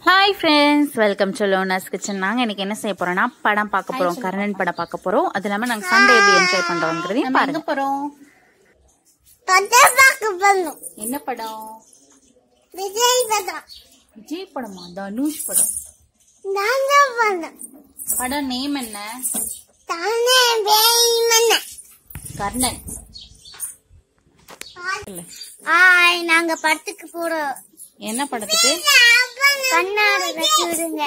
hi friends welcome to loner's kitchen நாங்கள் இன்னைக்கு என்ன செய்ய போறோம்னா படம் பார்க்க போறோம் கர்ணன் படம் பார்க்க போறோம் அது இல்லாமல் நாங்கள் சண்டே எப்படி என்ஜாய் பண்றோங்கிறதையும் பாருங்க போறோம் படம் பார்க்க போகணும் என்ன படம் விஜய் படம் விஜய் படமா தனுஷ் படம் நான் தான் பண்ணேன் படம் நேம் என்ன தானே வேமன கர்ணன் ஹாய் நாங்க படத்துக்கு போறோம் என்ன படத்துக்கு கண்ணாடி வச்சு விடுங்க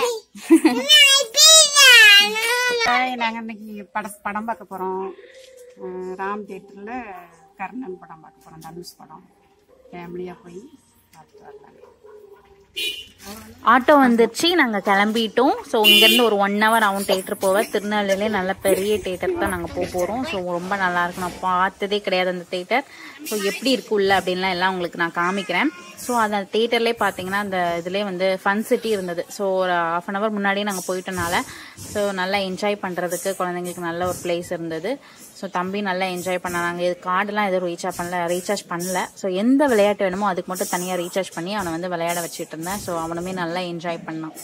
ஹாய் நாங்கள் இன்னைக்கு படம் படம் பார்க்க போகிறோம் ராம் தேட்டரில் கர்ணன் படம் பார்க்க போகிறோம் தனுஷ் படம் ஃபேமிலியாக போய் பார்த்துட்டு வரலாம் ஆட்டோ வந்துருச்சு நாங்கள் கிளம்பிட்டோம் ஸோ இங்கேருந்து ஒரு ஒன் ஹவர் ஆகும் தேட்டர் போக திருநெல்வேலியிலே நல்ல பெரிய தேட்டருக்கு தான் நாங்கள் போக போகிறோம் ஸோ ரொம்ப நல்லா இருக்கு நான் பார்த்ததே கிடையாது அந்த தேட்டர் ஸோ எப்படி இருக்கு உள்ள அப்படின்லாம் எல்லாம் உங்களுக்கு நான் காமிக்கிறேன் ஸோ அந்த தேட்டர்லேயே பார்த்தீங்கன்னா அந்த இதுலேயே வந்து ஃபன் சிட்டி இருந்தது ஸோ ஒரு ஆஃப் அன் ஹவர் முன்னாடியே நாங்கள் போயிட்டனால ஸோ நல்லா என்ஜாய் பண்ணுறதுக்கு குழந்தைங்களுக்கு நல்ல ஒரு பிளேஸ் இருந்தது ஸோ தம்பி நல்லா என்ஜாய் பண்ண நாங்கள் இது கார்டெலாம் எதுவும் ரீசார்ஜ் பண்ணல ரீசார்ஜ் பண்ணல ஸோ எந்த விளையாட்டு வேணுமோ அதுக்கு மட்டும் தனியாக ரீசார்ஜ் பண்ணி அவனை வந்து விளையாட வச்சுட்டு இருந்தேன் ஸோ அவனுமே நல்லா என்ஜாய் பண்ணான்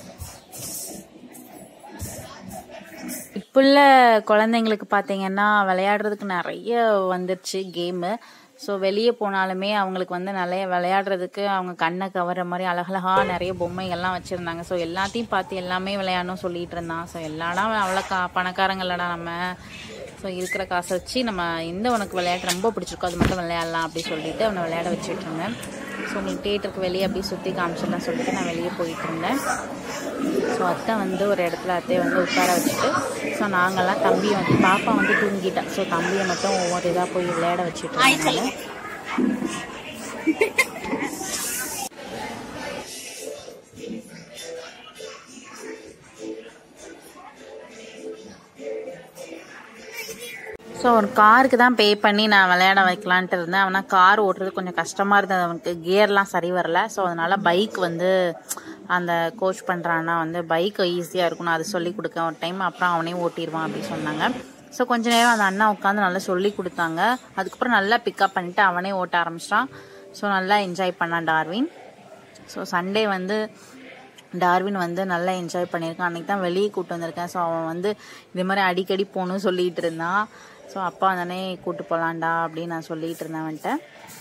இப்போ உள்ள குழந்தைங்களுக்கு பார்த்தீங்கன்னா விளையாடுறதுக்கு நிறைய வந்துருச்சு கேமு ஸோ வெளியே போனாலுமே அவங்களுக்கு வந்து நிறைய விளையாடுறதுக்கு அவங்க கண்ணை கவர்ற மாதிரி அழகழகா நிறைய பொம்மைகள்லாம் வச்சுருந்தாங்க ஸோ எல்லாத்தையும் பார்த்து எல்லாமே விளையாடணும் சொல்லிட்டு இருந்தான் ஸோ எல்லாடா அவ்வளோ கா பணக்காரங்களடா நம்ம ஸோ இருக்கிற காசை வச்சு நம்ம எந்த உனக்கு விளையாட்டு ரொம்ப பிடிச்சிருக்கோ அது மட்டும் விளையாடலாம் அப்படி சொல்லிட்டு அவனை விளையாட வச்சுட்டு இருந்தேன் ஸோ உங்களுக்கு தேட்டருக்கு வெளியே அப்படியே சுற்றி காமிச்சிடலாம் சொல்லிட்டு நான் வெளியே போயிட்டு இருந்தேன் ஸோ அத்தை வந்து ஒரு இடத்துல அத்தையை வந்து உட்கார வச்சுட்டு ஸோ நாங்கள்லாம் தம்பி வந்து பாப்பா வந்து தூங்கிட்டா ஸோ தம்பியை மட்டும் ஒவ்வொரு இதாக போய் விளையாட வச்சுட்டு இருந்தாங்க ஸோ ஒரு காருக்கு தான் பே பண்ணி நான் விளையாட வைக்கலான்ட்டு இருந்தேன் அவனா கார் ஓட்டுறது கொஞ்சம் கஷ்டமாக இருந்தது அவனுக்கு கியர்லாம் சரி வரல ஸோ அதனால பைக் வந்து அந்த கோச் பண்ணுறான்னா வந்து பைக் ஈஸியாக இருக்கும் நான் அதை சொல்லி கொடுக்க ஒரு டைம் அப்புறம் அவனே ஓட்டிடுவான் அப்படின்னு சொன்னாங்க ஸோ கொஞ்ச நேரம் அந்த அண்ணா உட்காந்து நல்லா சொல்லி கொடுத்தாங்க அதுக்கப்புறம் நல்லா பிக்கப் பண்ணிட்டு அவனே ஓட்ட ஆரம்பிச்சிட்டான் ஸோ நல்லா என்ஜாய் பண்ணான் டார்வின் ஸோ சண்டே வந்து டார்வின் வந்து நல்லா என்ஜாய் பண்ணியிருக்கான் அன்றைக்கி தான் வெளியே கூப்பிட்டு வந்திருக்கேன் ஸோ அவன் வந்து இது மாதிரி அடிக்கடி போகணும்னு சொல்லிகிட்டு இருந்தான் ஸோ அப்பா தானே கூப்பிட்டு போகலான்டா அப்படின்னு நான் சொல்லிகிட்டு இருந்தேன் அவன்கிட்ட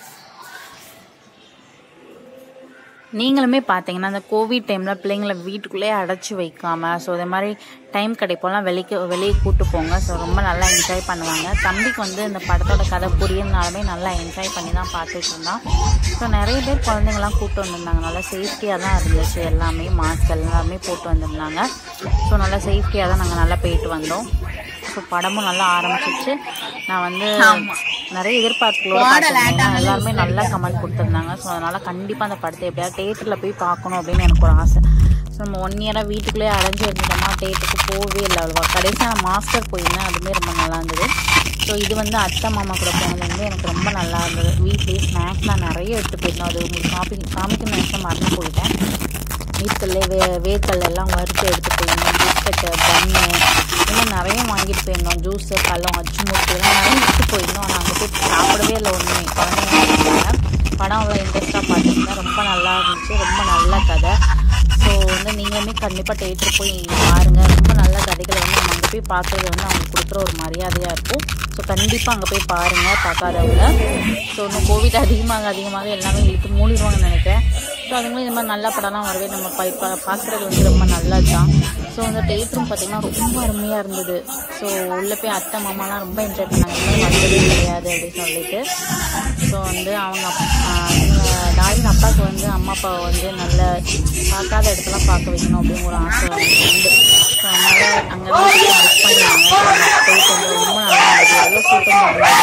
நீங்களுமே பார்த்தீங்கன்னா அந்த கோவிட் டைமில் பிள்ளைங்கள வீட்டுக்குள்ளேயே அடைச்சி வைக்காம ஸோ இதே மாதிரி டைம் கிடைப்போலாம் வெளிக்கு வெளியே கூட்டு போங்க ஸோ ரொம்ப நல்லா என்ஜாய் பண்ணுவாங்க தம்பிக்கு வந்து இந்த படத்தோட கதை புரியனாலுமே நல்லா என்ஜாய் பண்ணி தான் பார்த்துட்டு இருந்தான் ஸோ நிறைய பேர் குழந்தைங்களாம் கூப்பிட்டு வந்திருந்தாங்க நல்லா சேஃப்டியாக தான் இருந்துச்சு எல்லாமே மாஸ்க் எல்லாமே போட்டு வந்திருந்தாங்க ஸோ நல்லா சேஃப்டியாக தான் நாங்கள் நல்லா போயிட்டு வந்தோம் ஸோ படமும் நல்லா ஆரம்பிச்சிச்சு நான் வந்து நிறைய எதிர்பார்ப்புகளோட பார்த்தேன் எல்லாருமே நல்லா கமெண்ட் கொடுத்துருந்தாங்க ஸோ அதனால கண்டிப்பாக அந்த படத்தை எப்படியாவது தேட்டரில் போய் பார்க்கணும் அப்படின்னு எனக்கு ஒரு ஆசை ஸோ நம்ம ஒன் இயராக வீட்டுக்குள்ளேயே அடைஞ்சு இருந்துட்டோமா தேட்டருக்கு போகவே இல்லை அவ்வளோவா கடைசியாக நான் மாஸ்டர் போயிருந்தேன் அதுவுமே ரொம்ப நல்லா இருந்தது ஸோ இது வந்து அத்தை மாமா கூட போனது வந்து எனக்கு ரொம்ப நல்லா இருந்தது வீட்லேயே ஸ்நாக்ஸ்லாம் நிறைய எடுத்து போயிருந்தோம் அது உங்களுக்கு காப்பி காமிக்கணும்னு நினச்சா மறந்து போயிட்டேன் வீட்டுக்குள்ளே வே வேர்க்கல் எல்லாம் வறுத்து எடுத்து போயிருந்தோம் பிஸ்கட்டு பன்னு இன்னும் நிறைய வாங்கிட்டு போயிருந்தோம் ஜூஸு பழம் அச்சு முட்டு இதெல்லாம் நிறைய எடுத்து போயிருந்தோம் ஆனால் அங்கே போய் சாப்பிடவே இல்லை ஒன்றுமே குழந்தைங்க படம் அவ்வளோ இன்ட்ரெஸ்ட்டாக பார்த்துருந்தேன் ரொம்ப நல்லா இருந்துச்சு ரொம்ப நல்ல கதை ஸோ வந்து நீங்களுமே கண்டிப்பாக தேட்டர் போய் பாருங்கள் ரொம்ப நல்ல கதைகளை வந்து நம்ம அங்கே போய் பார்க்குறது வந்து அவங்களுக்கு கொடுக்குற ஒரு மரியாதையாக இருக்கும் ஸோ கண்டிப்பாக அங்கே போய் பாருங்கள் பார்க்காதவங்க ஸோ இன்னும் கோவிட் அதிகமாக அதிகமாக எல்லாமே இழுத்து மூடிடுவாங்கன்னு நினைக்கிறேன் ஸோ அதுங்களும் இந்த மாதிரி நல்ல படம்லாம் வரவே நம்ம பா பா- பார்க்குறது வந்து ரொம்ப நல்லது தான் ஸோ அந்த தேட்டரும் பார்த்திங்கன்னா ரொம்ப அருமையாக இருந்தது ஸோ உள்ளே போய் அத்தை மாமாலாம் ரொம்ப என்ஜாய் பண்ணாங்க இந்த மாதிரி வந்ததே கிடையாது அப்படின்னு சொல்லிட்டு ஸோ வந்து அவங்க அப்- ஆஹ் இவங்க டார்வின் அப்பாவுக்கு வந்து அம்மா அப்பாவை வந்து நல்ல பார்க்காத இடத்தெல்லாம் பார்க்க வைக்கணும் அப்படின்னு ஒரு ஆசை அவங்களுக்கு உண்டு ஸோ அதனால் அங்கே தான் புக் பண்ணிடுவாங்க போயிட்டு வந்து ரொம்ப நல்லா இருந்தது எவ்வளோ கூட்டம்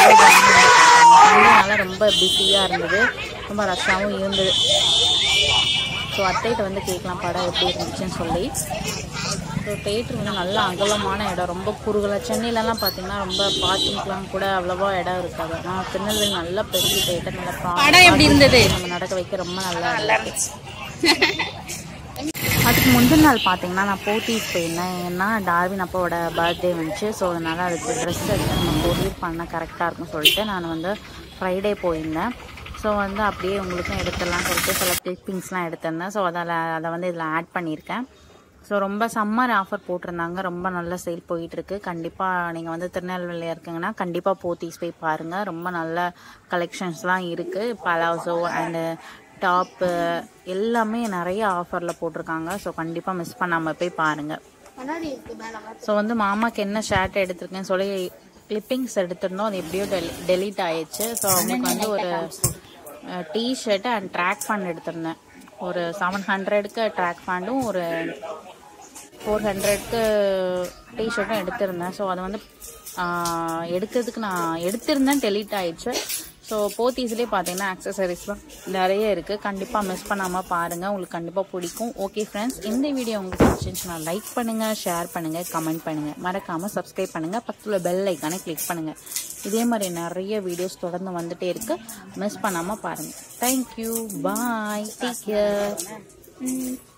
அதனால ரொம்ப பிஸியாக இருந்தது ரொம்ப ரஷ்ஷாகவும் இருந்தது ஸோ அத்தைகிட்ட வந்து கேட்கலாம் படம் எப்படி இருந்துச்சுன்னு சொல்லி ஸோ தேட்டர் வந்து நல்ல அகலமான இடம் ரொம்ப குறுகலாக சென்னையிலலாம் பார்த்தீங்கன்னா ரொம்ப பார்க்கிங்லாம் கூட அவ்வளோவா இடம் இருக்காது ஆனால் திருநெல்வேலி நல்ல பெரிய தேட்டர் நல்ல படம் எப்படி இருந்தது நம்ம நடக்க வைக்க ரொம்ப நல்லா இருந்துச்சு அதுக்கு முந்தின நாள் பார்த்தீங்கன்னா நான் போத்தீஸ் போயிருந்தேன் ஏன்னா டார்வின் அப்பாவோட பர்த்டே வந்துச்சு ஸோ அதனால் அதுக்கு ட்ரெஸ் எடுத்து நம்ம போத்தீஸ் பண்ணால் கரெக்டாக இருக்கும்னு சொல்லிட்டு நான் வந்து ஃப்ரைடே போயிருந்தேன் ஸோ வந்து அப்படியே உங்களுக்கும் எடுத்துடலாம் சொல்லிட்டு சில கிளிப்பிங்ஸ்லாம் எடுத்திருந்தேன் ஸோ அதில் அதை வந்து இதில் ஆட் பண்ணியிருக்கேன் ஸோ ரொம்ப சம்மர் ஆஃபர் போட்டிருந்தாங்க ரொம்ப நல்ல சேல் போயிட்டுருக்கு கண்டிப்பாக நீங்கள் வந்து திருநெல்வேலியில் இருக்கீங்கன்னா கண்டிப்பாக போத்தீஸ் போய் பாருங்கள் ரொம்ப நல்ல கலெக்ஷன்ஸ்லாம் இருக்குது பலாசோ அண்டு டாப்பு எல்லாமே நிறைய ஆஃபரில் போட்டிருக்காங்க ஸோ கண்டிப்பாக மிஸ் பண்ணாமல் போய் பாருங்கள் ஸோ வந்து மாமாக்கு என்ன ஷர்ட் எடுத்திருக்கேன்னு சொல்லி கிளிப்பிங்ஸ் எடுத்திருந்தோம் அது எப்படியோ டெலி டெலீட் ஆயிடுச்சு ஸோ அவங்களுக்கு வந்து ஒரு டிஷர்ட்டு அண்ட் ட்ராக் ஃபண்ட் எடுத்திருந்தேன் ஒரு செவன் ஹண்ட்ரடுக்கு ட்ராக் ஃபேண்டும் ஒரு ஃபோர் ஹண்ட்ரட்க்கு டிஷர்ட்டும் எடுத்திருந்தேன் ஸோ அது வந்து ஆஹ், எடுக்கிறதுக்கு நான் எடுத்திருந்தேன் டெலீட் ஆயிடுச்சு ஸோ போத்தீஸ்லேயே பார்த்தீங்கன்னா ஆக்சசரிஸ்லாம் நிறைய இருக்குது கண்டிப்பாக மிஸ் பண்ணாமல் பாருங்கள் உங்களுக்கு கண்டிப்பாக பிடிக்கும் ஓகே ஃப்ரெண்ட்ஸ் இந்த வீடியோ உங்களுக்கு பிடிச்சிருந்துச்சுன்னா லைக் பண்ணுங்கள் ஷேர் பண்ணுங்கள் கமெண்ட் பண்ணுங்கள் மறக்காமல் சப்ஸ்கிரைப் பண்ணுங்கள் பக்கத்தில் பெல் ஐக்கானை கிளிக் பண்ணுங்கள் இதே மாதிரி நிறைய வீடியோஸ் தொடர்ந்து வந்துட்டே இருக்கு மிஸ் பண்ணாமல் பாருங்கள் தேங்க்யூ பாய் டேக் கேர்